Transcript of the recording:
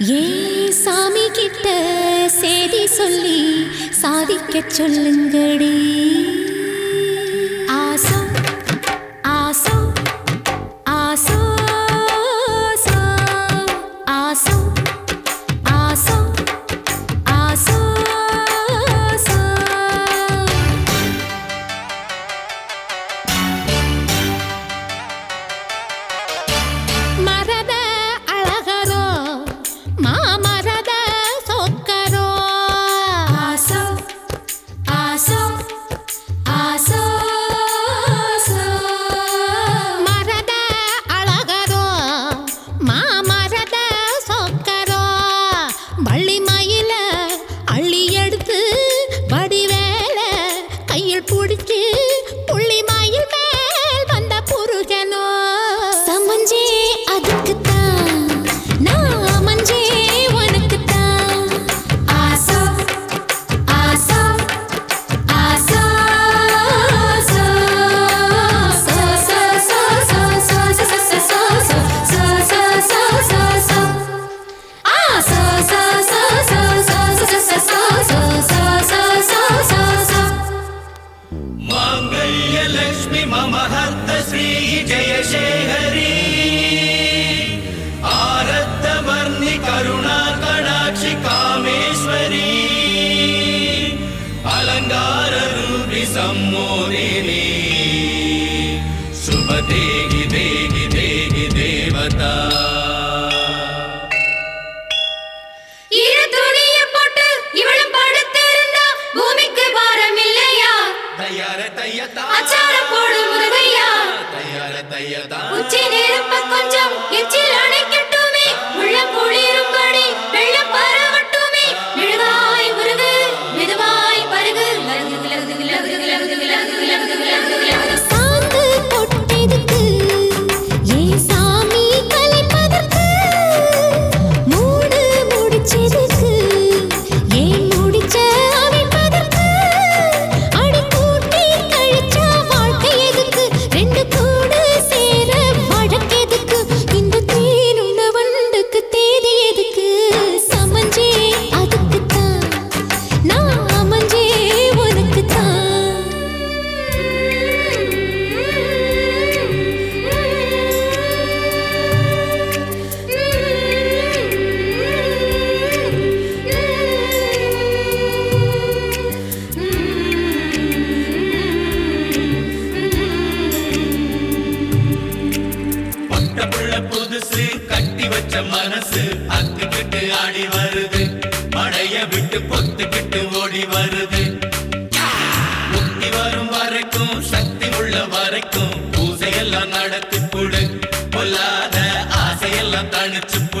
ஏ சாமி கிட்ட சேதி சொல்லி சாதிக்கச் சொல்லுங்கடி ஆசோ ஆசோ ஆசோ ஆசோ ஆசோ ஆசோ ஆசோ மரத அழகரோ மாமரத சொக்கரோ ஆசோ ஆசோ ஆசோ மரத அழகரோ மாமரத சொக்கரோ வள்ளி மயில அள்ளி எடுத்து வடிவேல கையில் பிடிச்சு புள்ளி மயில் மேல் வந்த புருஷனோ சமஞ்சே அதுக்குத்தான் நான் அமைஞ்சே உனக்குத்தான் ஆசோ ஆசோ ஆசோ சோ சோ சோ சோ சோ சோ சோ சோ சோ சோ சோ சோ சோ சோ ஆ சோ சோ சோ சோ சோ சோ சோ சோ சோ சோ சோ சோ சோ माङ्गल्यलक्ष्मि मम हर्त श्री जयशेखरी आरद्धवर्णि करुणा कडाक्षि कामेश्वरी अलङ्काररूपि सम्मोदिनी शुभ देहि देहि देहि देवता இரு துணிய போட்டு இவளும் படுத்திருந்தா பூமிக்கு பாரம் இல்லையா தயார தையதா அச்சாரம் போடு முருகையா தயார தையதா உச்சி நெருப்ப கொஞ்சம் எச்சில் அணைக்கட்டுமே உள்ள குளிரும்படி வெள்ளம் பரவட்டுமே மெழுகாய் உருகு மெதுவாய் பருகு லகுது லகுது லகுது லகுது லகுது லகுது லகுது லகுது சாந்து கொட்டெதுக்கு ஏ சாமி கலைப்பதற்கு மூடு முடிச்சதுக்கு ஏன் முடிச்ச அமைப்பதற்கு அடி கூட்டி கழிச்சா வாழ்க்கை எதுக்கு ரெண்டு கூடு சேர வழக்கெதுக்கு இந்த தேனுண்ட வண்டுக்கு தேதி எதுக்கு சமஞ்சே அதுக்குத்தான் நான் அமைஞ்சே பொட்ட புள்ள புதுசு கட்டி வச்ச மனசு அத்துக்கிட்டு ஆடி வருது மழைய விட்டு பொத்துக்கிட்டு ஓடி வருது முக்தி வரும் வரைக்கும் சக்தி உள்ள வரைக்கும் பூசையெல்லாம் நடத்தி கொடு பொல்லாத ஆசையெல்லாம் தணிச்சு